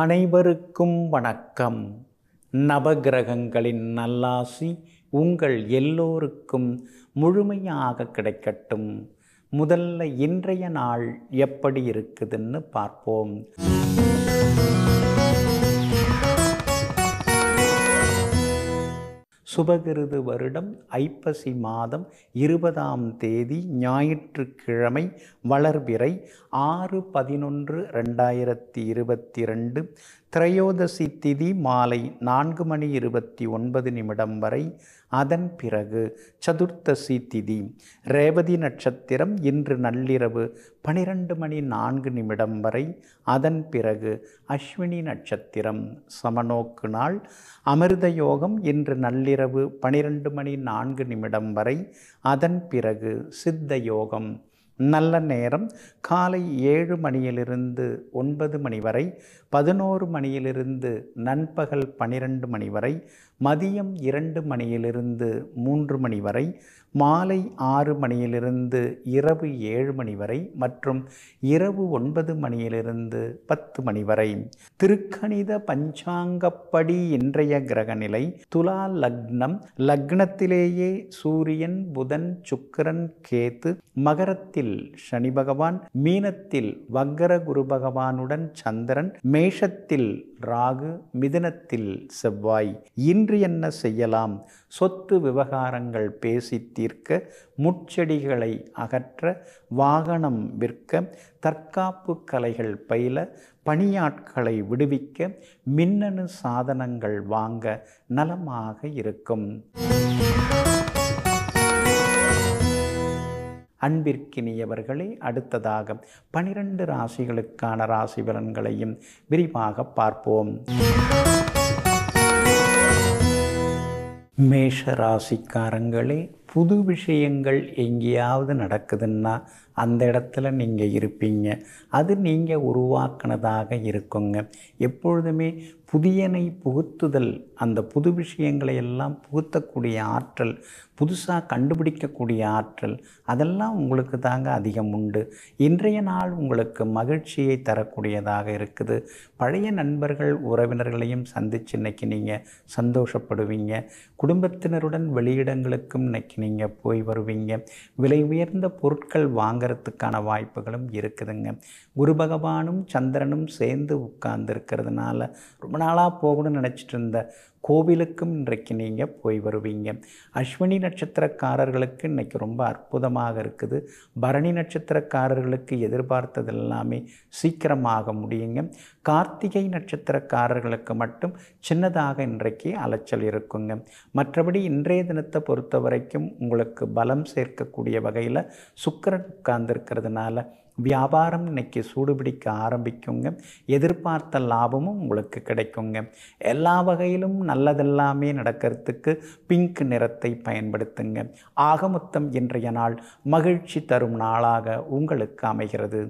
அனைவருக்கும் வணக்கம் நவகிரகங்களின் நல்லாசி உங்கள் எல்லோருக்கும் முழுமையாக கிடைக்கட்டும் முதல்ல இன்றைய நாள் எப்படி இருக்குதுன்னு பார்ப்போம் சுபகிருது வருடம் ஐப்பசி மாதம் இருபதாம் தேதி ஞாயிற்றுக்கிழமை வளர்பிறை ஆறு பதினொன்று ரெண்டாயிரத்தி இருபத்தி ரெண்டு திரையோதசி திதி மாலை நான்கு மணி இருபத்தி ஒன்பது நிமிடம் வரை அதன் பிறகு சதுர்த்தசி திதி ரேவதி நட்சத்திரம் இன்று நள்ளிரவு பனிரெண்டு மணி நான்கு நிமிடம் வரை அதன் பிறகு அஸ்வினி நட்சத்திரம் சமநோக்கு நாள் அமிர்த யோகம் இன்று நள்ளிரவு பனிரெண்டு மணி நான்கு நிமிடம் வரை அதன் பிறகு சித்த யோகம் நல்ல நேரம் காலை ஏழு மணியிலிருந்து ஒன்பது மணி வரை பதினோரு மணியிலிருந்து நண்பகல் பனிரெண்டு மணி வரை மதியம் இரண்டு மணியிலிருந்து மூன்று மணி வரை மாலை ஆறு மணியிலிருந்து இரவு ஏழு மணி வரை மற்றும் இரவு ஒன்பது மணியிலிருந்து பத்து மணி வரை திருக்கணித பஞ்சாங்கப்படி இன்றைய கிரகநிலை துலா லக்னம் லக்னத்திலேயே சூரியன் புதன் சுக்கிரன் கேத்து மகரத்தில் சனி பகவான் மீனத்தில் வக்கர குரு பகவானுடன் சந்திரன் மேஷத்தில் ராகு மிதுனத்தில் செவ்வாய் இன்று என்ன செய்யலாம் சொத்து விவகாரங்கள் பேசி தீர்க்க முட்செடிகளை அகற்ற வாகனம் விற்க தற்காப்பு கலைகள் பயில பணியாட்களை விடுவிக்க மின்னணு சாதனங்கள் வாங்க நலமாக இருக்கும் அன்பிற்கினியவர்களே அடுத்ததாக பனிரெண்டு ராசிகளுக்கான ராசி பலன்களையும் விரிவாக பார்ப்போம் மேஷ ராசிக்காரங்களே புது விஷயங்கள் எங்கேயாவது நடக்குதுன்னா அந்த இடத்துல நீங்கள் இருப்பீங்க அது நீங்கள் உருவாக்குனதாக இருக்குங்க எப்பொழுதுமே புதியனை புகுத்துதல் அந்த புது விஷயங்களை எல்லாம் புகுத்தக்கூடிய ஆற்றல் புதுசாக கண்டுபிடிக்கக்கூடிய ஆற்றல் அதெல்லாம் உங்களுக்கு தாங்க அதிகம் உண்டு இன்றைய நாள் உங்களுக்கு மகிழ்ச்சியை தரக்கூடியதாக இருக்குது பழைய நண்பர்கள் உறவினர்களையும் சந்தித்து இன்னைக்கு நீங்கள் சந்தோஷப்படுவீங்க குடும்பத்தினருடன் வெளியிடங்களுக்கும் இன்னைக்கு நீங்கள் போய் வருவீங்க விலை உயர்ந்த பொருட்கள் வாங்கிறதுக்கான வாய்ப்புகளும் இருக்குதுங்க குரு பகவானும் சந்திரனும் சேர்ந்து உட்கார்ந்து இருக்கிறதுனால ரொம்ப நாளாக போகணும்னு நினச்சிட்டு இருந்த கோவிலுக்கும் இன்றைக்கு நீங்கள் போய் வருவீங்க அஸ்வினி நட்சத்திரக்காரர்களுக்கு இன்றைக்கி ரொம்ப அற்புதமாக இருக்குது பரணி நட்சத்திரக்காரர்களுக்கு எதிர்பார்த்தது எல்லாமே சீக்கிரமாக முடியுங்க கார்த்திகை நட்சத்திரக்காரர்களுக்கு மட்டும் சின்னதாக இன்றைக்கு அலைச்சல் இருக்குங்க மற்றபடி இன்றைய தினத்தை பொறுத்த வரைக்கும் உங்களுக்கு பலம் சேர்க்கக்கூடிய வகையில் சுக்கரன் உட்கார்ந்துருக்கிறதுனால வியாபாரம் இன்னைக்கு சூடுபிடிக்க ஆரம்பிக்குங்க எதிர்பார்த்த லாபமும் உங்களுக்கு கிடைக்குங்க எல்லா வகையிலும் நல்லதெல்லாமே நடக்கிறதுக்கு பிங்க் நிறத்தை பயன்படுத்துங்க ஆக மொத்தம் இன்றைய நாள் மகிழ்ச்சி தரும் நாளாக உங்களுக்கு அமைகிறது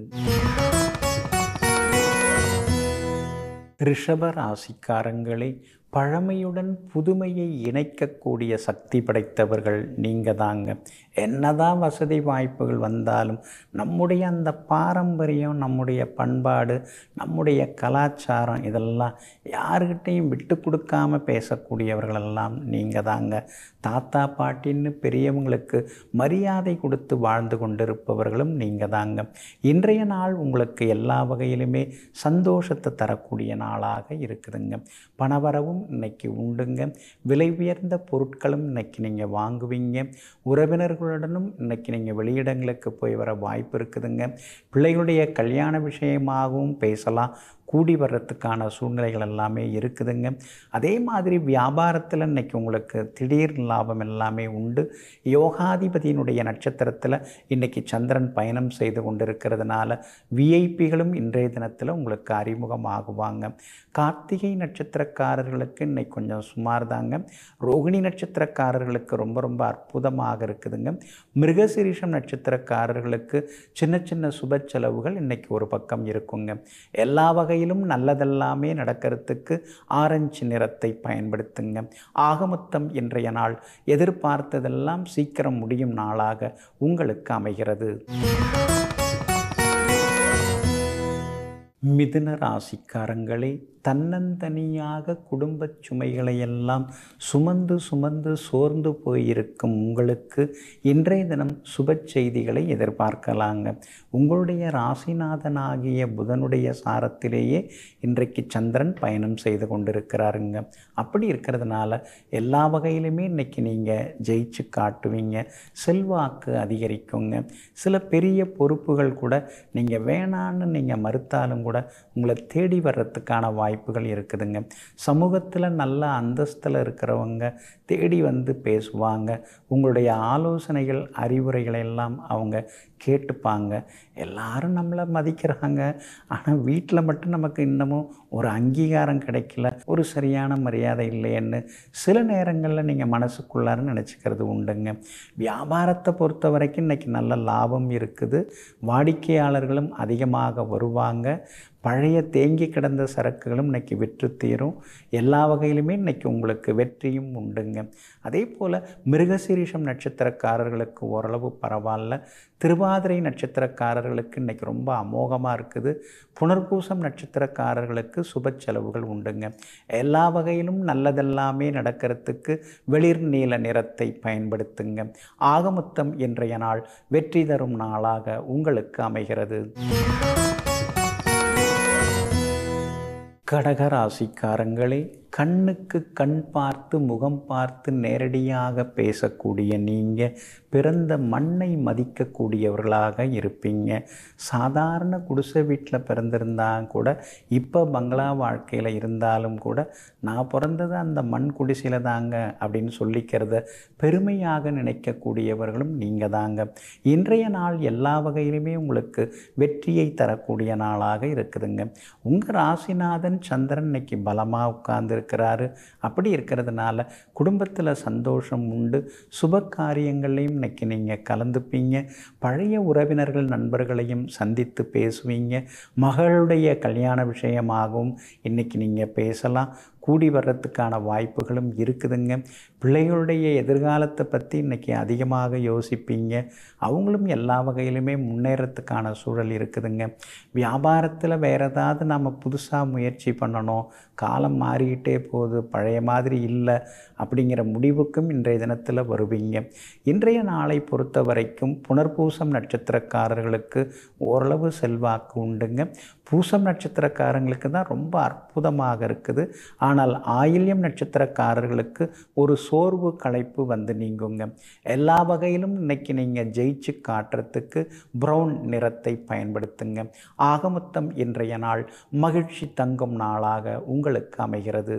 ரிஷப ராசிக்காரங்களே பழமையுடன் புதுமையை இணைக்கக்கூடிய சக்தி படைத்தவர்கள் நீங்கள் தாங்க என்னதான் வசதி வாய்ப்புகள் வந்தாலும் நம்முடைய அந்த பாரம்பரியம் நம்முடைய பண்பாடு நம்முடைய கலாச்சாரம் இதெல்லாம் யாருக்கிட்டையும் விட்டு கொடுக்காம பேசக்கூடியவர்களெல்லாம் நீங்கள் தாங்க தாத்தா பாட்டின்னு பெரியவங்களுக்கு மரியாதை கொடுத்து வாழ்ந்து கொண்டிருப்பவர்களும் நீங்கள் தாங்க இன்றைய நாள் உங்களுக்கு எல்லா வகையிலுமே சந்தோஷத்தை தரக்கூடிய நாளாக இருக்குதுங்க பணவரவும் இன்னைக்கு உண்டுங்க விலை உயர்ந்த பொருட்களும் இன்னைக்கு நீங்கள் வாங்குவீங்க உறவினர்களுடனும் இன்னைக்கு நீங்கள் வெளியிடங்களுக்கு போய் வர வாய்ப்பு இருக்குதுங்க பிள்ளைகளுடைய கல்யாண விஷயமாகவும் பேசலாம் கூடி வர்றதுக்கான சூழ்நிலைகள் எல்லாமே இருக்குதுங்க அதே மாதிரி வியாபாரத்தில் இன்றைக்கி உங்களுக்கு திடீர் லாபம் எல்லாமே உண்டு யோகாதிபதியினுடைய நட்சத்திரத்தில் இன்றைக்கி சந்திரன் பயணம் செய்து கொண்டிருக்கிறதுனால விஐபிகளும் இன்றைய தினத்தில் உங்களுக்கு அறிமுகமாகுவாங்க கார்த்திகை நட்சத்திரக்காரர்களுக்கு இன்னைக்கு கொஞ்சம் சுமார் தாங்க ரோகிணி நட்சத்திரக்காரர்களுக்கு ரொம்ப ரொம்ப அற்புதமாக இருக்குதுங்க மிருகசிரீஷம் நட்சத்திரக்காரர்களுக்கு சின்ன சின்ன சுப செலவுகள் இன்றைக்கி ஒரு பக்கம் இருக்குங்க எல்லா வகையிலும் நல்லதெல்லாமே நடக்கிறதுக்கு ஆரஞ்சு நிறத்தை பயன்படுத்துங்க ஆகமொத்தம் இன்றைய நாள் எதிர்பார்த்ததெல்லாம் சீக்கிரம் முடியும் நாளாக உங்களுக்கு அமைகிறது மிதுன ராசிக்காரங்களே தன்னந்தனியாக குடும்பச் சுமைகளை எல்லாம் சுமந்து சுமந்து சோர்ந்து போயிருக்கும் உங்களுக்கு இன்றைய தினம் சுப செய்திகளை எதிர்பார்க்கலாங்க உங்களுடைய ராசிநாதனாகிய புதனுடைய சாரத்திலேயே இன்றைக்கு சந்திரன் பயணம் செய்து கொண்டிருக்கிறாருங்க அப்படி இருக்கிறதுனால எல்லா வகையிலுமே இன்னைக்கு நீங்கள் ஜெயிச்சு காட்டுவீங்க செல்வாக்கு அதிகரிக்குங்க சில பெரிய பொறுப்புகள் கூட நீங்கள் வேணான்னு நீங்கள் மறுத்தாலும் கூட உங்களை தேடி வர்றதுக்கான வாய்ப்புகள் இருக்குதுங்க சமூகத்தில் நல்ல அந்தஸ்தில் இருக்கிறவங்க தேடி வந்து பேசுவாங்க உங்களுடைய ஆலோசனைகள் அறிவுரைகளை எல்லாம் அவங்க கேட்டுப்பாங்க எல்லாரும் நம்மளை மதிக்கிறாங்க ஆனால் வீட்டில் மட்டும் நமக்கு இன்னமும் ஒரு அங்கீகாரம் கிடைக்கல ஒரு சரியான மரியாதை இல்லைன்னு சில நேரங்களில் நீங்கள் மனசுக்குள்ளார நினச்சிக்கிறது உண்டுங்க வியாபாரத்தை பொறுத்த வரைக்கும் இன்றைக்கி நல்ல லாபம் இருக்குது வாடிக்கையாளர்களும் அதிகமாக வருவாங்க பழைய தேங்கி கிடந்த சரக்குகளும் இன்றைக்கி விற்று தீரும் எல்லா வகையிலுமே இன்றைக்கி உங்களுக்கு வெற்றியும் உண்டுங்க அதே போல் மிருகசீரிஷம் நட்சத்திரக்காரர்களுக்கு ஓரளவு பரவாயில்ல திருவாதிரை நட்சத்திரக்காரர்களுக்கு இன்றைக்கி ரொம்ப அமோகமாக இருக்குது புனர்பூசம் நட்சத்திரக்காரர்களுக்கு சுப செலவுகள் உண்டுங்க எல்லா வகையிலும் நல்லதெல்லாமே நடக்கிறதுக்கு வெளிர் நீல நிறத்தை பயன்படுத்துங்க ஆகமொத்தம் இன்றைய நாள் வெற்றி தரும் நாளாக உங்களுக்கு அமைகிறது கடகராசிக்காரங்களே கண்ணுக்கு கண் பார்த்து முகம் பார்த்து நேரடியாக பேசக்கூடிய நீங்கள் பிறந்த மண்ணை மதிக்கக்கூடியவர்களாக இருப்பீங்க சாதாரண குடிசை வீட்டில் பிறந்திருந்தால் கூட இப்போ பங்களா வாழ்க்கையில் இருந்தாலும் கூட நான் பிறந்தது அந்த மண் குடிசையில் தாங்க அப்படின்னு சொல்லிக்கிறத பெருமையாக நினைக்கக்கூடியவர்களும் நீங்கள் தாங்க இன்றைய நாள் எல்லா வகையிலுமே உங்களுக்கு வெற்றியை தரக்கூடிய நாளாக இருக்குதுங்க உங்கள் ராசிநாதன் சந்திரன் இன்னைக்கு பலமாக உட்கார்ந்து இருக்கிறாரு அப்படி இருக்கிறதுனால குடும்பத்தில் சந்தோஷம் உண்டு சுப காரியங்களையும் இன்னைக்கு நீங்கள் கலந்துப்பீங்க பழைய உறவினர்கள் நண்பர்களையும் சந்தித்து பேசுவீங்க மகளுடைய கல்யாண விஷயமாகவும் இன்னைக்கு நீங்கள் பேசலாம் கூடி வர்றதுக்கான வாய்ப்புகளும் இருக்குதுங்க பிள்ளைகளுடைய எதிர்காலத்தை பற்றி இன்றைக்கி அதிகமாக யோசிப்பீங்க அவங்களும் எல்லா வகையிலுமே முன்னேறத்துக்கான சூழல் இருக்குதுங்க வியாபாரத்தில் வேறு ஏதாவது நம்ம புதுசாக முயற்சி பண்ணணும் காலம் மாறிக்கிட்டே போகுது பழைய மாதிரி இல்லை அப்படிங்கிற முடிவுக்கும் இன்றைய தினத்தில் வருவீங்க இன்றைய நாளை பொறுத்த வரைக்கும் புனர்பூசம் நட்சத்திரக்காரர்களுக்கு ஓரளவு செல்வாக்கு உண்டுங்க பூசம் நட்சத்திரக்காரங்களுக்கு தான் ரொம்ப அற்புதமாக இருக்குது ஆனால் ஆயில்யம் நட்சத்திரக்காரர்களுக்கு ஒரு சோர்வு களைப்பு வந்து நீங்குங்க எல்லா வகையிலும் இன்னைக்கு நீங்கள் ஜெயிச்சு காட்டுறதுக்கு ப்ரௌன் நிறத்தை பயன்படுத்துங்க ஆகமொத்தம் இன்றைய நாள் மகிழ்ச்சி தங்கும் நாளாக உங்களுக்கு அமைகிறது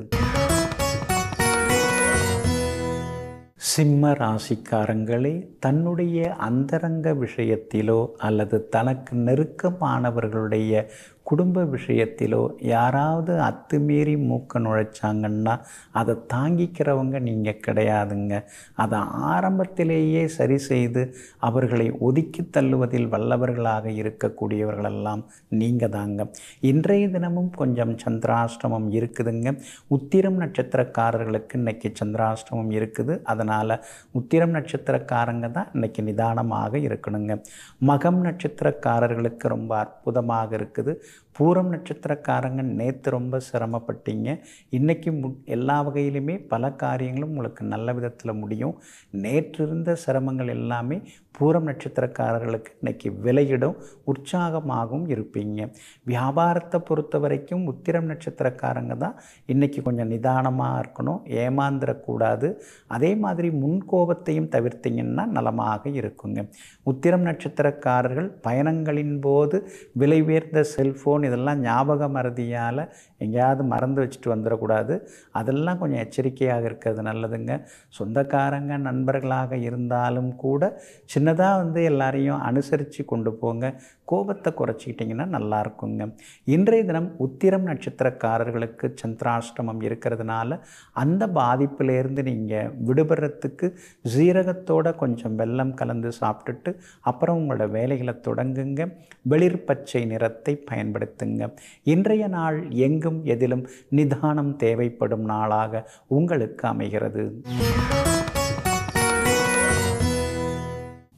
சிம்ம ராசிக்காரங்களே தன்னுடைய அந்தரங்க விஷயத்திலோ அல்லது தனக்கு நெருக்கமானவர்களுடைய குடும்ப விஷயத்திலோ யாராவது அத்துமீறி மூக்க நுழைச்சாங்கன்னா அதை தாங்கிக்கிறவங்க நீங்கள் கிடையாதுங்க அதை ஆரம்பத்திலேயே சரி செய்து அவர்களை ஒதுக்கி தள்ளுவதில் வல்லவர்களாக இருக்கக்கூடியவர்களெல்லாம் நீங்கள் தாங்க இன்றைய தினமும் கொஞ்சம் சந்திராஷ்டமம் இருக்குதுங்க உத்திரம் நட்சத்திரக்காரர்களுக்கு இன்னைக்கு சந்திராஷ்டமம் இருக்குது அதனால் உத்திரம் நட்சத்திரக்காரங்க தான் இன்னைக்கு நிதானமாக இருக்கணுங்க மகம் நட்சத்திரக்காரர்களுக்கு ரொம்ப அற்புதமாக இருக்குது பூரம் நட்சத்திரக்காரங்க நேற்று ரொம்ப சிரமப்பட்டீங்க இன்றைக்கி மு எல்லா வகையிலுமே பல காரியங்களும் உங்களுக்கு நல்ல விதத்தில் முடியும் நேற்று இருந்த சிரமங்கள் எல்லாமே பூரம் நட்சத்திரக்காரர்களுக்கு இன்றைக்கி விலையிடும் உற்சாகமாகவும் இருப்பீங்க வியாபாரத்தை பொறுத்த வரைக்கும் உத்திரம் நட்சத்திரக்காரங்க தான் இன்றைக்கி கொஞ்சம் நிதானமாக இருக்கணும் ஏமாந்துடக்கூடாது அதே மாதிரி முன்கோபத்தையும் தவிர்த்திங்கன்னா நலமாக இருக்குங்க உத்திரம் நட்சத்திரக்காரர்கள் பயணங்களின் போது விலை உயர்ந்த செல்ஃபோன் இதெல்லாம் ஞாபக மறதியால் எங்கேயாவது மறந்து வச்சுட்டு வந்துடக்கூடாது அதெல்லாம் கொஞ்சம் எச்சரிக்கையாக இருக்கிறது நல்லதுங்க சொந்தக்காரங்க நண்பர்களாக இருந்தாலும் கூட சின்னதாக வந்து எல்லாரையும் அனுசரித்து கொண்டு போங்க கோபத்தை குறைச்சிக்கிட்டிங்கன்னா நல்லா இருக்குங்க இன்றைய தினம் உத்திரம் நட்சத்திரக்காரர்களுக்கு சந்திராஷ்டமம் இருக்கிறதுனால அந்த பாதிப்பிலேருந்து நீங்கள் விடுபடுறதுக்கு ஜீரகத்தோட கொஞ்சம் வெல்லம் கலந்து சாப்பிட்டுட்டு அப்புறம் உங்களோட வேலைகளை தொடங்குங்க வெளிர் பச்சை நிறத்தை பயன்படுத்துங்க இன்றைய நாள் எங்கும் எதிலும் நிதானம் தேவைப்படும் நாளாக உங்களுக்கு அமைகிறது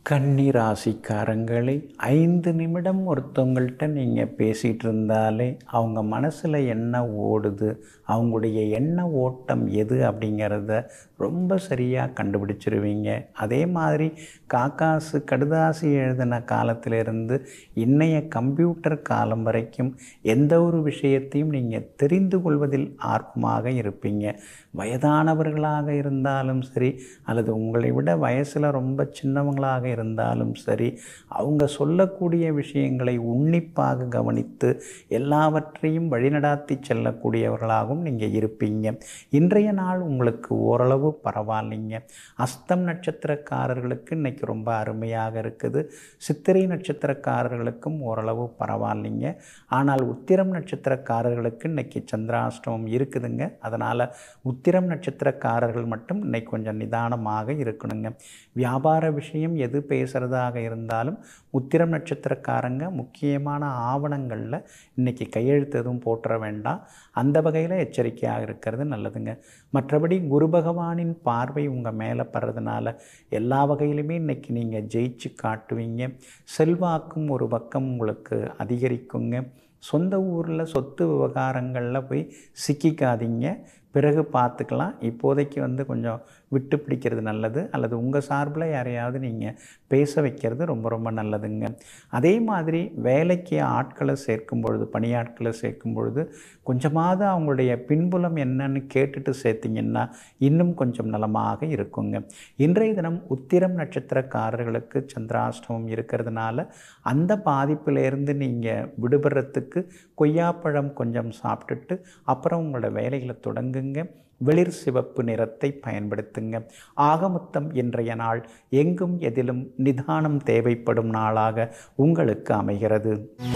கன்னி ராசிக்காரங்களே ஐந்து நிமிடம் ஒருத்தவங்கள்ட்ட நீங்கள் பேசிகிட்டு இருந்தாலே அவங்க மனசில் என்ன ஓடுது அவங்களுடைய எண்ண ஓட்டம் எது அப்படிங்கிறத ரொம்ப சரியாக கண்டுபிடிச்சிருவீங்க அதே மாதிரி காக்காசு கடுதாசி எழுதின காலத்திலிருந்து இன்னைய கம்ப்யூட்டர் காலம் வரைக்கும் எந்த ஒரு விஷயத்தையும் நீங்கள் தெரிந்து கொள்வதில் ஆர்வமாக இருப்பீங்க வயதானவர்களாக இருந்தாலும் சரி அல்லது உங்களை விட வயசில் ரொம்ப சின்னவங்களாக இருந்தாலும் சரி அவங்க சொல்லக்கூடிய விஷயங்களை உன்னிப்பாக கவனித்து எல்லாவற்றையும் வழிநடாத்தி செல்லக்கூடியவர்களாகவும் நீங்கள் இருப்பீங்க இன்றைய நாள் உங்களுக்கு ஓரளவு பரவாயில்லைங்க அஸ்தம் நட்சத்திரக்காரர்களுக்கு இன்னைக்கு ரொம்ப அருமையாக இருக்குது சித்திரை நட்சத்திரக்காரர்களுக்கும் ஓரளவு பரவாயில்லைங்க ஆனால் உத்திரம் நட்சத்திரக்காரர்களுக்கு இன்னைக்கு சந்திராஷ்டமம் இருக்குதுங்க அதனால் உத்திரம் நட்சத்திரக்காரர்கள் மட்டும் இன்னைக்கு கொஞ்சம் நிதானமாக இருக்கணுங்க வியாபார விஷயம் எது பேசுகிறதாக இருந்தாலும் உத்திரம் நட்சத்திரக்காரங்க முக்கியமான ஆவணங்களில் இன்றைக்கி கையெழுத்து எதுவும் போட்டுற வேண்டாம் அந்த வகையில் எச்சரிக்கையாக இருக்கிறது நல்லதுங்க மற்றபடி குரு பகவானின் பார்வை உங்கள் மேலே படுறதுனால எல்லா வகையிலுமே இன்றைக்கி நீங்கள் ஜெயிச்சு காட்டுவீங்க செல்வாக்கும் ஒரு பக்கம் உங்களுக்கு அதிகரிக்குங்க சொந்த ஊரில் சொத்து விவகாரங்களில் போய் சிக்கிக்காதீங்க பிறகு பார்த்துக்கலாம் இப்போதைக்கு வந்து கொஞ்சம் விட்டு பிடிக்கிறது நல்லது அல்லது உங்கள் சார்பில் யாரையாவது நீங்கள் பேச வைக்கிறது ரொம்ப ரொம்ப நல்லதுங்க அதே மாதிரி வேலைக்கு ஆட்களை சேர்க்கும் பொழுது பணியாட்களை சேர்க்கும் பொழுது கொஞ்சமாவது அவங்களுடைய பின்புலம் என்னன்னு கேட்டுட்டு சேர்த்திங்கன்னா இன்னும் கொஞ்சம் நலமாக இருக்குங்க இன்றைய தினம் உத்திரம் நட்சத்திரக்காரர்களுக்கு சந்திராஷ்டமம் இருக்கிறதுனால அந்த பாதிப்பிலேருந்து நீங்கள் விடுபடுறதுக்கு கொய்யாப்பழம் கொஞ்சம் சாப்பிட்டுட்டு அப்புறம் உங்களோட வேலைகளை தொடங்குங்க வெளிர் சிவப்பு நிறத்தை பயன்படுத்துங்க ஆகமொத்தம் இன்றைய நாள் எங்கும் எதிலும் நிதானம் தேவைப்படும் நாளாக உங்களுக்கு அமைகிறது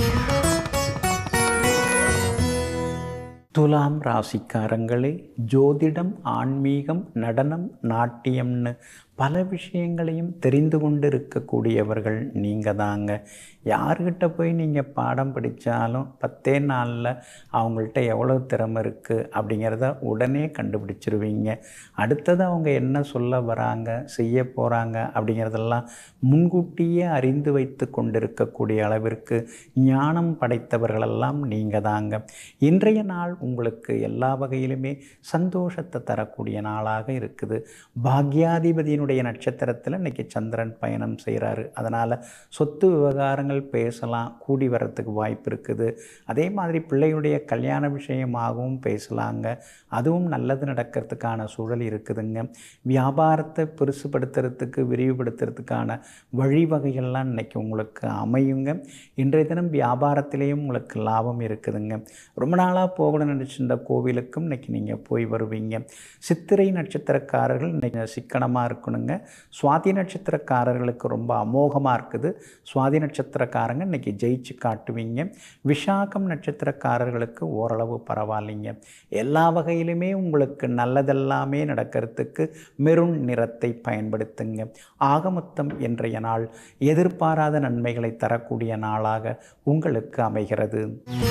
துலாம் ராசிக்காரங்களே ஜோதிடம் ஆன்மீகம் நடனம் நாட்டியம்னு பல விஷயங்களையும் தெரிந்து கொண்டு இருக்கக்கூடியவர்கள் நீங்கள் தாங்க யார்கிட்ட போய் நீங்கள் பாடம் படித்தாலும் பத்தே நாளில் அவங்கள்ட்ட எவ்வளோ திறமை இருக்குது அப்படிங்கிறத உடனே கண்டுபிடிச்சிருவீங்க அடுத்தது அவங்க என்ன சொல்ல வராங்க செய்ய போகிறாங்க அப்படிங்கிறதெல்லாம் முன்கூட்டியே அறிந்து வைத்து கொண்டிருக்கக்கூடிய அளவிற்கு ஞானம் படைத்தவர்களெல்லாம் நீங்கள் தாங்க இன்றைய நாள் உங்களுக்கு எல்லா வகையிலுமே சந்தோஷத்தை தரக்கூடிய நாளாக இருக்குது பாக்யாதிபதியினுடைய நட்சத்திரத்தில் இன்றைக்கி சந்திரன் பயணம் செய்கிறாரு அதனால் சொத்து விவகாரங்கள் பேசலாம் கூடி வரத்துக்கு வாய்ப்பு இருக்குது அதே மாதிரி பிள்ளையுடைய கல்யாண விஷயமாகவும் பேசலாங்க அதுவும் நல்லது நடக்கிறதுக்கான சூழல் இருக்குதுங்க வியாபாரத்தை பெருசுப்படுத்துறதுக்கு விரிவுபடுத்துறதுக்கான வழிவகைகள்லாம் இன்றைக்கி உங்களுக்கு அமையுங்க இன்றைய தினம் வியாபாரத்திலேயும் உங்களுக்கு லாபம் இருக்குதுங்க ரொம்ப நாளாக போகணும்னு நினச்சிருந்த கோவிலுக்கும் இன்றைக்கி நீங்கள் போய் வருவீங்க சித்திரை நட்சத்திரக்காரர்கள் இன்றைக்கி சிக்கனமாக இருக்கணுங்க சுவாதி நட்சத்திரக்காரர்களுக்கு ரொம்ப அமோகமாக இருக்குது சுவாதி நட்சத்திரக்காரங்க இன்றைக்கி ஜெயிச்சு காட்டுவீங்க விஷாகம் நட்சத்திரக்காரர்களுக்கு ஓரளவு பரவாயில்லைங்க எல்லா வகையிலுமே உங்களுக்கு நல்லதெல்லாமே நடக்கிறதுக்கு மெருண் நிறத்தை பயன்படுத்துங்க ஆகமொத்தம் இன்றைய நாள் எதிர்பாராத நன்மைகளை தரக்கூடிய நாளாக உங்களுக்கு அமைகிறது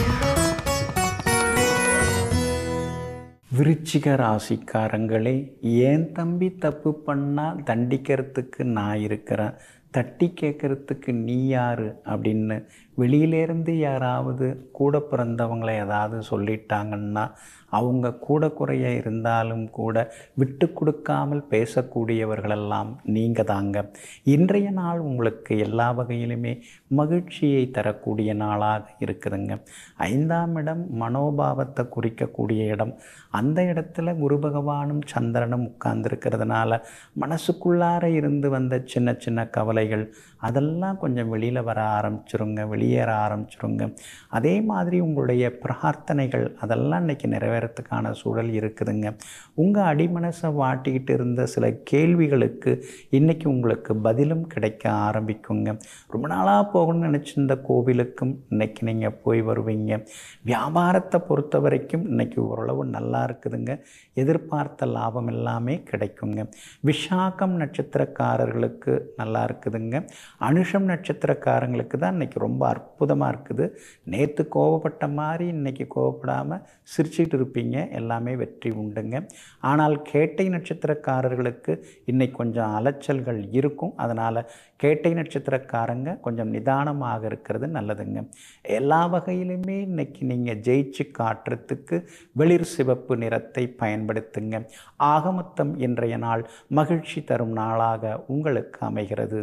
விருச்சிக ராசிக்காரங்களே ஏன் தம்பி தப்பு பண்ணால் தண்டிக்கிறதுக்கு நான் இருக்கிறேன் தட்டி கேட்குறதுக்கு நீ யார் அப்படின்னு வெளியிலேருந்து யாராவது கூட பிறந்தவங்களை ஏதாவது சொல்லிட்டாங்கன்னா அவங்க கூட குறைய இருந்தாலும் கூட விட்டு கொடுக்காமல் பேசக்கூடியவர்களெல்லாம் நீங்கள் தாங்க இன்றைய நாள் உங்களுக்கு எல்லா வகையிலுமே மகிழ்ச்சியை தரக்கூடிய நாளாக இருக்குதுங்க ஐந்தாம் இடம் மனோபாவத்தை குறிக்கக்கூடிய இடம் அந்த இடத்துல குரு பகவானும் சந்திரனும் உட்கார்ந்துருக்கிறதுனால மனசுக்குள்ளார இருந்து வந்த சின்ன சின்ன கவலைகள் அதெல்லாம் கொஞ்சம் வெளியில் வர ஆரம்பிச்சிருங்க வெளியேற ஆரம்பிச்சிருங்க அதே மாதிரி உங்களுடைய பிரார்த்தனைகள் அதெல்லாம் இன்றைக்கி நிறைவேறத்துக்கான சூழல் இருக்குதுங்க உங்கள் அடிமனசை வாட்டிக்கிட்டு இருந்த சில கேள்விகளுக்கு இன்றைக்கி உங்களுக்கு பதிலும் கிடைக்க ஆரம்பிக்குங்க ரொம்ப நாளாக போகணும்னு நினச்சிருந்த கோவிலுக்கும் இன்றைக்கி நீங்கள் போய் வருவீங்க வியாபாரத்தை பொறுத்த வரைக்கும் இன்றைக்கி ஓரளவு நல்லா இருக்குதுங்க எதிர்பார்த்த லாபம் எல்லாமே கிடைக்குங்க விஷாகம் நட்சத்திரக்காரர்களுக்கு நல்லா இருக்குதுங்க அனுஷம் நட்சத்திரக்காரங்களுக்கு தான் இன்றைக்கி ரொம்ப அற்புதமாக இருக்குது நேற்று கோவப்பட்ட மாதிரி இன்றைக்கி கோவப்படாமல் சிரிச்சிட்டு இருப்பீங்க எல்லாமே வெற்றி உண்டுங்க ஆனால் கேட்டை நட்சத்திரக்காரர்களுக்கு இன்னைக்கு கொஞ்சம் அலைச்சல்கள் இருக்கும் அதனால் கேட்டை நட்சத்திரக்காரங்க கொஞ்சம் நிதானமாக இருக்கிறது நல்லதுங்க எல்லா வகையிலுமே இன்னைக்கு நீங்கள் ஜெயிச்சு காட்டுறதுக்கு வெளிர் சிவப்பு நிறத்தை பயன்படுத்துங்க ஆகமொத்தம் இன்றைய நாள் மகிழ்ச்சி தரும் நாளாக உங்களுக்கு அமைகிறது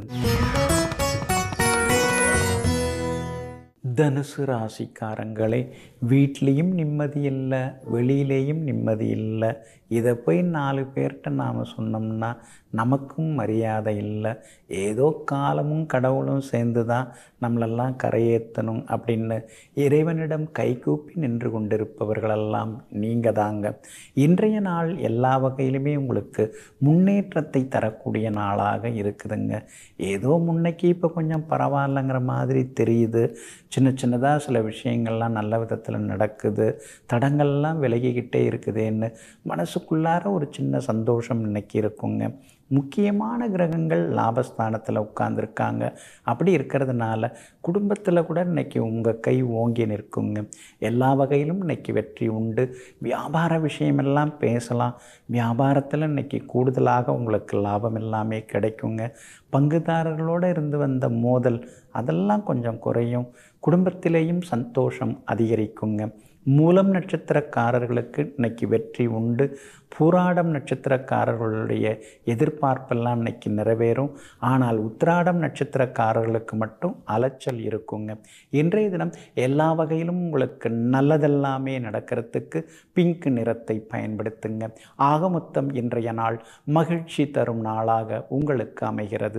தனுசு ராசிக்காரங்களே வீட்லேயும் நிம்மதி இல்லை வெளியிலேயும் நிம்மதி இல்லை இதை போய் நாலு பேர்கிட்ட நாம் சொன்னோம்னா நமக்கும் மரியாதை இல்லை ஏதோ காலமும் கடவுளும் சேர்ந்து தான் நம்மளெல்லாம் கரையேற்றணும் அப்படின்னு இறைவனிடம் கைகூப்பி நின்று கொண்டிருப்பவர்களெல்லாம் நீங்கள் தாங்க இன்றைய நாள் எல்லா வகையிலுமே உங்களுக்கு முன்னேற்றத்தை தரக்கூடிய நாளாக இருக்குதுங்க ஏதோ முன்னைக்கு இப்போ கொஞ்சம் பரவாயில்லைங்கிற மாதிரி தெரியுது சின்ன சின்னதாக சில விஷயங்கள்லாம் நல்ல விதத்தில் நடக்குது தடங்கள்லாம் விலகிக்கிட்டே இருக்குதுன்னு மனசுக்குள்ளார ஒரு சின்ன சந்தோஷம் இன்னைக்கு இருக்குங்க முக்கியமான கிரகங்கள் லாபஸ்தானத்தில் உட்கார்ந்துருக்காங்க அப்படி இருக்கிறதுனால குடும்பத்தில் கூட இன்னைக்கு உங்கள் கை ஓங்கி நிற்குங்க எல்லா வகையிலும் இன்னைக்கு வெற்றி உண்டு வியாபார விஷயமெல்லாம் பேசலாம் வியாபாரத்தில் இன்னைக்கு கூடுதலாக உங்களுக்கு லாபம் எல்லாமே கிடைக்குங்க பங்குதாரர்களோடு இருந்து வந்த மோதல் அதெல்லாம் கொஞ்சம் குறையும் குடும்பத்திலேயும் சந்தோஷம் அதிகரிக்குங்க மூலம் நட்சத்திரக்காரர்களுக்கு இன்னைக்கு வெற்றி உண்டு பூராடம் நட்சத்திரக்காரர்களுடைய எதிர்பார்ப்பெல்லாம் இன்னைக்கு நிறைவேறும் ஆனால் உத்திராடம் நட்சத்திரக்காரர்களுக்கு மட்டும் அலைச்சல் இருக்குங்க இன்றைய தினம் எல்லா வகையிலும் உங்களுக்கு நல்லதெல்லாமே நடக்கிறதுக்கு பிங்க் நிறத்தை பயன்படுத்துங்க ஆக மொத்தம் இன்றைய நாள் மகிழ்ச்சி தரும் நாளாக உங்களுக்கு அமைகிறது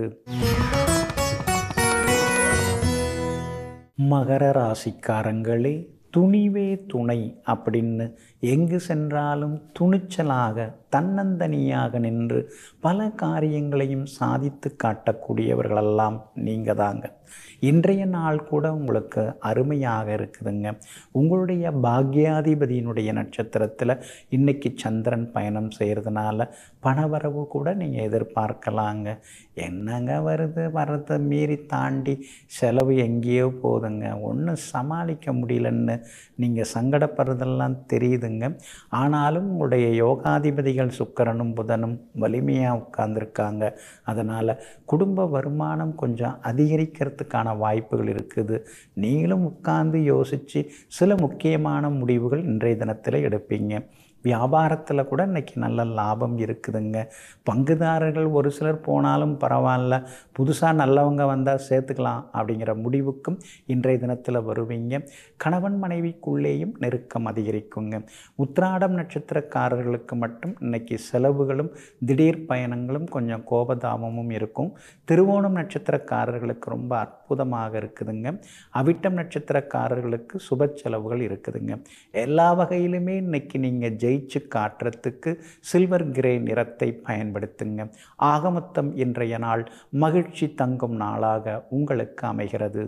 மகர ராசிக்காரங்களே துணிவே துணை அப்படின்னு எங்கு சென்றாலும் துணிச்சலாக தன்னந்தனியாக நின்று பல காரியங்களையும் சாதித்து காட்டக்கூடியவர்களெல்லாம் நீங்கள் தாங்க இன்றைய நாள் கூட உங்களுக்கு அருமையாக இருக்குதுங்க உங்களுடைய பாக்யாதிபதியினுடைய நட்சத்திரத்தில் இன்னைக்கு சந்திரன் பயணம் செய்கிறதுனால பணவரவு கூட நீங்கள் எதிர்பார்க்கலாங்க என்னங்க வருது வர்றதை மீறி தாண்டி செலவு எங்கேயோ போகுதுங்க ஒன்றும் சமாளிக்க முடியலன்னு நீங்கள் சங்கடப்படுறதெல்லாம் தெரியுதுங்க ஆனாலும் உங்களுடைய யோகாதிபதிகள் சுக்கரனும் புதனும் வலிமையாக உட்கார்ந்துருக்காங்க அதனால் குடும்ப வருமானம் கொஞ்சம் அதிகரிக்கிறதுக்கான வாய்ப்புகள் இருக்குது நீங்களும் உட்கார்ந்து யோசித்து சில முக்கியமான முடிவுகள் இன்றைய தினத்தில் எடுப்பீங்க வியாபாரத்தில் கூட இன்றைக்கி நல்ல லாபம் இருக்குதுங்க பங்குதாரர்கள் ஒரு சிலர் போனாலும் பரவாயில்ல புதுசாக நல்லவங்க வந்தால் சேர்த்துக்கலாம் அப்படிங்கிற முடிவுக்கும் இன்றைய தினத்தில் வருவீங்க கணவன் மனைவிக்குள்ளேயும் நெருக்கம் அதிகரிக்குங்க உத்ராடம் நட்சத்திரக்காரர்களுக்கு மட்டும் இன்னைக்கு செலவுகளும் திடீர் பயணங்களும் கொஞ்சம் கோபதாபமும் இருக்கும் திருவோணம் நட்சத்திரக்காரர்களுக்கு ரொம்ப அற்புதமாக இருக்குதுங்க அவிட்டம் நட்சத்திரக்காரர்களுக்கு சுப செலவுகள் இருக்குதுங்க எல்லா வகையிலுமே இன்னைக்கு நீங்கள் ஜெயிச்சு காட்டுறதுக்கு சில்வர் கிரே நிறத்தை பயன்படுத்துங்க ஆகமொத்தம் இன்றைய நாள் மகிழ்ச்சி தங்கும் நாளாக உங்களுக்கு அமைகிறது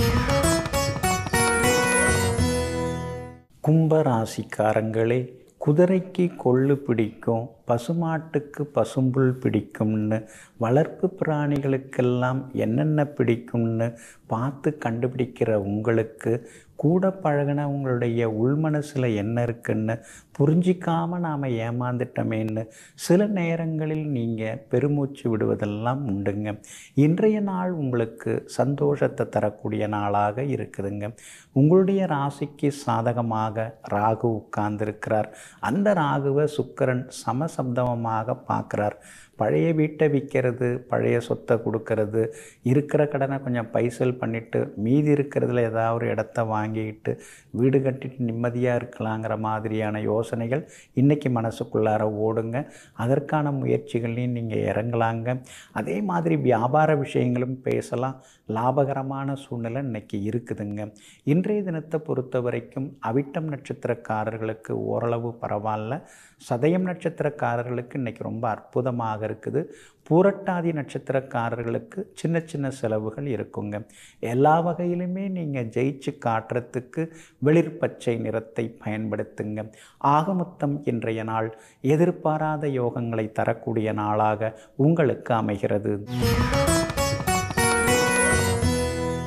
கும்பராசிக்காரங்களே குதிரைக்கு கொள்ளு பிடிக்கும் பசுமாட்டுக்கு பசும்புல் பிடிக்கும்னு வளர்ப்பு பிராணிகளுக்கெல்லாம் என்னென்ன பிடிக்கும்னு பார்த்து கண்டுபிடிக்கிற உங்களுக்கு கூட பழகின உங்களுடைய உள்மனசில் என்ன இருக்குன்னு புரிஞ்சிக்காமல் நாம் ஏமாந்துட்டோமேன்னு சில நேரங்களில் நீங்கள் பெருமூச்சு விடுவதெல்லாம் உண்டுங்க இன்றைய நாள் உங்களுக்கு சந்தோஷத்தை தரக்கூடிய நாளாக இருக்குதுங்க உங்களுடைய ராசிக்கு சாதகமாக ராகு உட்கார்ந்திருக்கிறார் அந்த ராகுவை சுக்கரன் சமசப்தமமாக பார்க்குறார் பழைய வீட்டை விற்கிறது பழைய சொத்தை கொடுக்கறது இருக்கிற கடனை கொஞ்சம் பைசல் பண்ணிவிட்டு மீதி இருக்கிறதுல ஏதாவது ஒரு இடத்த வாங்கிக்கிட்டு வீடு கட்டிட்டு நிம்மதியாக இருக்கலாங்கிற மாதிரியான யோசனைகள் இன்றைக்கி மனசுக்குள்ளார ஓடுங்க அதற்கான முயற்சிகள்லையும் நீங்கள் இறங்கலாங்க அதே மாதிரி வியாபார விஷயங்களும் பேசலாம் லாபகரமான சூழ்நிலை இன்னைக்கு இருக்குதுங்க இன்றைய தினத்தை பொறுத்த வரைக்கும் அவிட்டம் நட்சத்திரக்காரர்களுக்கு ஓரளவு பரவாயில்ல சதயம் நட்சத்திரக்காரர்களுக்கு இன்றைக்கி ரொம்ப அற்புதமாக இருக்குது பூரட்டாதி நட்சத்திரக்காரர்களுக்கு சின்ன சின்ன செலவுகள் இருக்குங்க எல்லா வகையிலுமே நீங்கள் ஜெயிச்சு காட்டுறதுக்கு வெளிர் பச்சை நிறத்தை பயன்படுத்துங்க ஆகமொத்தம் இன்றைய நாள் எதிர்பாராத யோகங்களை தரக்கூடிய நாளாக உங்களுக்கு அமைகிறது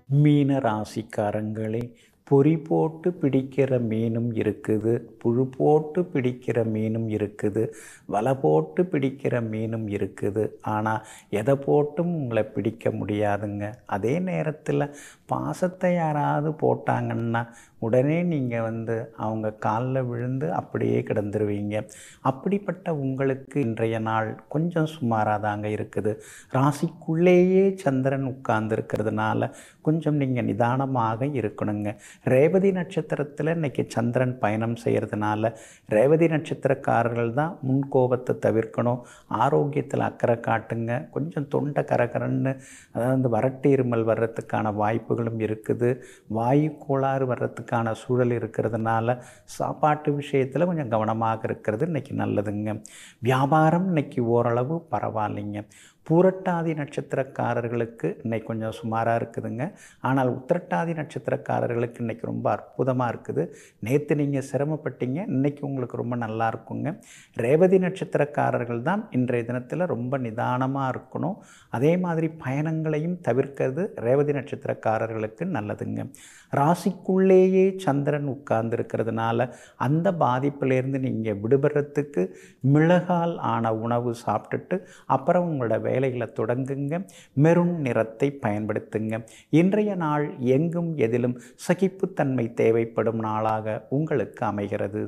மீன ராசிக்காரங்களே பொறி போட்டு பிடிக்கிற மீனும் இருக்குது புழு போட்டு பிடிக்கிற மீனும் இருக்குது வலை போட்டு பிடிக்கிற மீனும் இருக்குது ஆனால் எதை போட்டும் உங்களை பிடிக்க முடியாதுங்க அதே நேரத்தில் பாசத்தை யாராவது போட்டாங்கன்னா உடனே நீங்கள் வந்து அவங்க காலில் விழுந்து அப்படியே கிடந்துருவீங்க அப்படிப்பட்ட உங்களுக்கு இன்றைய நாள் கொஞ்சம் சுமாராக தாங்க இருக்குது ராசிக்குள்ளேயே சந்திரன் உட்கார்ந்துருக்கிறதுனால கொஞ்சம் நீங்கள் நிதானமாக இருக்கணுங்க ரேவதி நட்சத்திரத்தில் இன்றைக்கி சந்திரன் பயணம் செய்கிறதுனால ரேவதி நட்சத்திரக்காரர்கள் தான் முன்கோபத்தை தவிர்க்கணும் ஆரோக்கியத்தில் அக்கறை காட்டுங்க கொஞ்சம் தொண்டை கரகரன்னு அதாவது வறட்டு இருமல் வர்றதுக்கான வாய்ப்புகளும் இருக்குது வாயு கோளாறு வர்றதுக்கான சூழல் இருக்கிறதுனால சாப்பாட்டு விஷயத்தில் கொஞ்சம் கவனமாக இருக்கிறது இன்றைக்கி நல்லதுங்க வியாபாரம் இன்றைக்கி ஓரளவு பரவாயில்லைங்க பூரட்டாதி நட்சத்திரக்காரர்களுக்கு இன்னைக்கு கொஞ்சம் சுமாராக இருக்குதுங்க ஆனால் உத்திரட்டாதி நட்சத்திரக்காரர்களுக்கு இன்றைக்கி ரொம்ப அற்புதமாக இருக்குது நேற்று நீங்கள் சிரமப்பட்டீங்க இன்றைக்கி உங்களுக்கு ரொம்ப நல்லா இருக்குங்க ரேவதி நட்சத்திரக்காரர்கள் தான் இன்றைய தினத்தில் ரொம்ப நிதானமாக இருக்கணும் அதே மாதிரி பயணங்களையும் தவிர்க்கிறது ரேவதி நட்சத்திரக்காரர்களுக்கு நல்லதுங்க ராசிக்குள்ளேயே சந்திரன் உட்கார்ந்துருக்கிறதுனால அந்த பாதிப்பிலேருந்து நீங்கள் விடுபடுறதுக்கு மிளகால் ஆன உணவு சாப்பிட்டுட்டு அப்புறம் உங்களோட வேலைகளை தொடங்குங்க மெருண் நிறத்தை பயன்படுத்துங்க இன்றைய நாள் எங்கும் எதிலும் சகிப்புத்தன்மை தேவைப்படும் நாளாக உங்களுக்கு அமைகிறது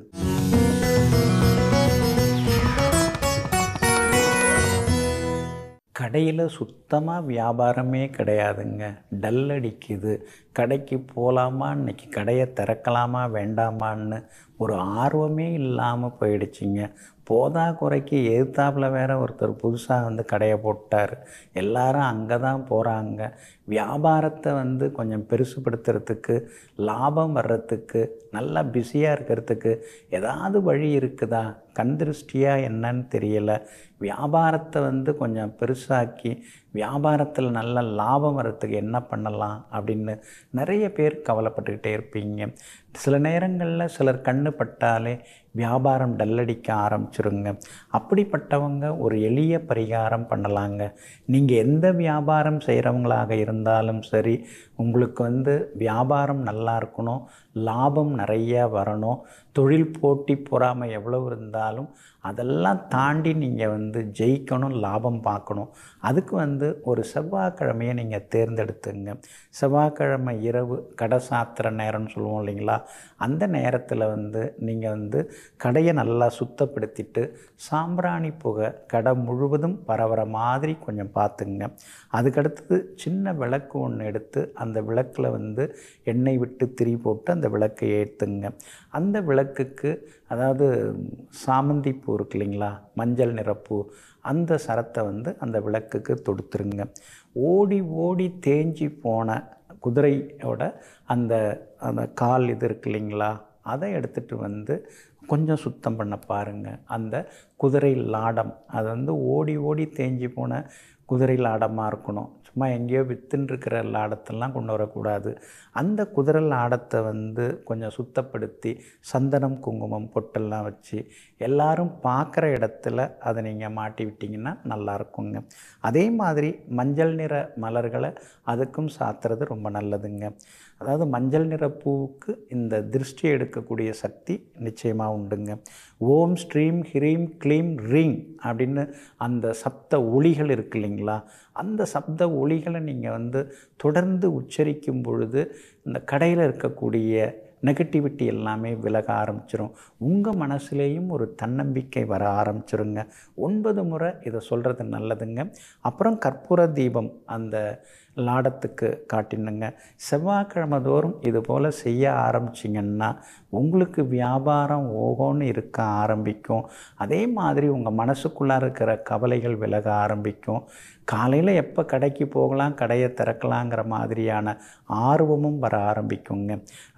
கடையில் சுத்தமாக வியாபாரமே கிடையாதுங்க டல் அடிக்குது கடைக்கு போகலாமா இன்னைக்கு கடையை திறக்கலாமா வேண்டாமான்னு ஒரு ஆர்வமே இல்லாமல் போயிடுச்சிங்க போதா குறைக்கு எதிர்த்தாப்பில் வேற ஒருத்தர் புதுசாக வந்து கடையை போட்டார் எல்லாரும் அங்கே தான் போகிறாங்க வியாபாரத்தை வந்து கொஞ்சம் பெருசுப்படுத்துறதுக்கு லாபம் வர்றதுக்கு நல்லா பிஸியாக இருக்கிறதுக்கு ஏதாவது வழி இருக்குதா கண் திருஷ்டியாக என்னன்னு தெரியல வியாபாரத்தை வந்து கொஞ்சம் பெருசாக்கி வியாபாரத்தில் நல்ல லாபம் வர்றதுக்கு என்ன பண்ணலாம் அப்படின்னு நிறைய பேர் கவலைப்பட்டுக்கிட்டே இருப்பீங்க சில நேரங்களில் சிலர் கண்ணு பட்டாலே வியாபாரம் டல்லடிக்க ஆரம்பிச்சிருங்க அப்படிப்பட்டவங்க ஒரு எளிய பரிகாரம் பண்ணலாங்க நீங்கள் எந்த வியாபாரம் செய்கிறவங்களாக இருந்தாலும் சரி உங்களுக்கு வந்து வியாபாரம் நல்லா இருக்கணும் லாபம் நிறையா வரணும் தொழில் போட்டி பொறாமை எவ்வளவு இருந்தாலும் அதெல்லாம் தாண்டி நீங்கள் வந்து ஜெயிக்கணும் லாபம் பார்க்கணும் அதுக்கு வந்து ஒரு செவ்வாய்க்கிழமையை நீங்கள் தேர்ந்தெடுத்துங்க செவ்வாய்க்கிழமை இரவு கடை சாத்திர நேரம்னு சொல்லுவோம் இல்லைங்களா அந்த நேரத்தில் வந்து நீங்கள் வந்து கடையை நல்லா சுத்தப்படுத்திட்டு சாம்பிராணி புகை கடை முழுவதும் பரவுற மாதிரி கொஞ்சம் பார்த்துங்க அதுக்கடுத்தது சின்ன விளக்கு ஒன்று எடுத்து அந்த விளக்கில் வந்து எண்ணெய் விட்டு திரி போட்டு அந்த விளக்கை ஏற்றுங்க அந்த விளக்குக்கு அதாவது சாமந்தி பூ இருக்கு இல்லைங்களா மஞ்சள் நிறப்பூ அந்த சரத்தை வந்து அந்த விளக்குக்கு தொடுத்துருங்க ஓடி ஓடி தேஞ்சி போன குதிரையோட அந்த அந்த கால் இது இருக்கு இல்லைங்களா அதை எடுத்துகிட்டு வந்து கொஞ்சம் சுத்தம் பண்ண பாருங்கள் அந்த குதிரை லாடம் அது வந்து ஓடி ஓடி தேஞ்சி போன குதிரை லாடமாக இருக்கணும் சும்மா எங்கேயோ வித்துன்னு இருக்கிற லாடத்தெல்லாம் கொண்டு வரக்கூடாது அந்த குதிரை லாடத்தை வந்து கொஞ்சம் சுத்தப்படுத்தி சந்தனம் குங்குமம் பொட்டெல்லாம் வச்சு எல்லாரும் பார்க்குற இடத்துல அதை நீங்கள் மாட்டி விட்டிங்கன்னா நல்லா இருக்குங்க அதே மாதிரி மஞ்சள் நிற மலர்களை அதுக்கும் சாத்துறது ரொம்ப நல்லதுங்க அதாவது மஞ்சள் நிற பூவுக்கு இந்த திருஷ்டி எடுக்கக்கூடிய சக்தி நிச்சயமாக உண்டுங்க ஓம் ஸ்ரீம் ஹிரீம் க்ளீம் ரீங் அப்படின்னு அந்த சப்த ஒளிகள் இருக்கு இல்லைங்களா அந்த சப்த ஒளிகளை நீங்கள் வந்து தொடர்ந்து உச்சரிக்கும் பொழுது இந்த கடையில் இருக்கக்கூடிய நெகட்டிவிட்டி எல்லாமே விலக ஆரம்பிச்சிடும் உங்கள் மனசுலேயும் ஒரு தன்னம்பிக்கை வர ஆரம்பிச்சிருங்க ஒன்பது முறை இதை சொல்கிறது நல்லதுங்க அப்புறம் கற்பூர தீபம் அந்த லாடத்துக்கு காட்டினுங்க செவ்வாய்க்கிழமை தோறும் இது போல் செய்ய ஆரம்பிச்சிங்கன்னா உங்களுக்கு வியாபாரம் ஓகோன்னு இருக்க ஆரம்பிக்கும் அதே மாதிரி உங்கள் மனசுக்குள்ளே இருக்கிற கவலைகள் விலக ஆரம்பிக்கும் காலையில் எப்போ கடைக்கு போகலாம் கடையை திறக்கலாங்கிற மாதிரியான ஆர்வமும் வர ஆரம்பிக்குங்க அதாவது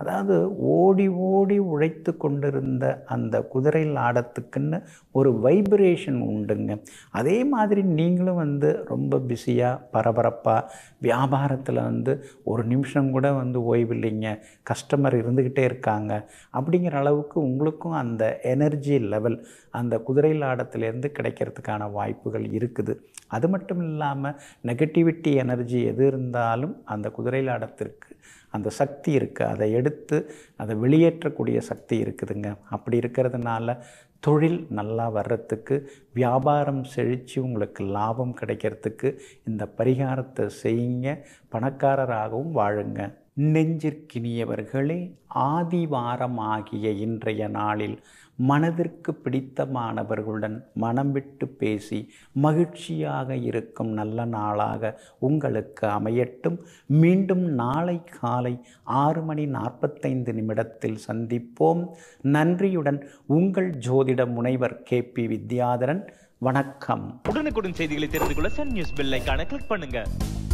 ஓடி ஓடி உழைத்து கொண்டிருந்த அந்த குதிரை லாடத்துக்குன்னு ஒரு வைப்ரேஷன் உண்டுங்க அதே மாதிரி நீங்களும் வந்து ரொம்ப பிஸியாக பரபரப்பாக வியாபாரத்தில் வந்து ஒரு நிமிஷம் கூட வந்து ஓய்வில்லைங்க கஸ்டமர் இருந்துக்கிட்டே இருக்காங்க அப்படிங்கிற அளவுக்கு உங்களுக்கும் அந்த எனர்ஜி லெவல் அந்த குதிரை லாடத்திலேருந்து கிடைக்கிறதுக்கான வாய்ப்புகள் இருக்குது அது மட்டும் இல்லாமல் நெகட்டிவிட்டி எனர்ஜி எது இருந்தாலும் அந்த குதிரை லாடத்திற்கு அந்த சக்தி இருக்குது அதை எடுத்து அதை வெளியேற்றக்கூடிய சக்தி இருக்குதுங்க அப்படி இருக்கிறதுனால தொழில் நல்லா வர்றதுக்கு வியாபாரம் செழித்து உங்களுக்கு லாபம் கிடைக்கிறதுக்கு இந்த பரிகாரத்தை செய்யுங்க பணக்காரராகவும் வாழுங்க நெஞ்சிற்கினியவர்களே ஆதிவாரம் ஆகிய இன்றைய நாளில் மனதிற்கு பிடித்தமானவர்களுடன் மனம் விட்டு பேசி மகிழ்ச்சியாக இருக்கும் நல்ல நாளாக உங்களுக்கு அமையட்டும் மீண்டும் நாளை காலை ஆறு மணி நாற்பத்தைந்து நிமிடத்தில் சந்திப்போம் நன்றியுடன் உங்கள் ஜோதிட முனைவர் கே பி வித்யாதரன் வணக்கம் உடனுக்குடன் செய்திகளை தெரிந்து கொள்ள சன் நியூஸ் பெல் ஐகானை கிளிக் பண்ணுங்க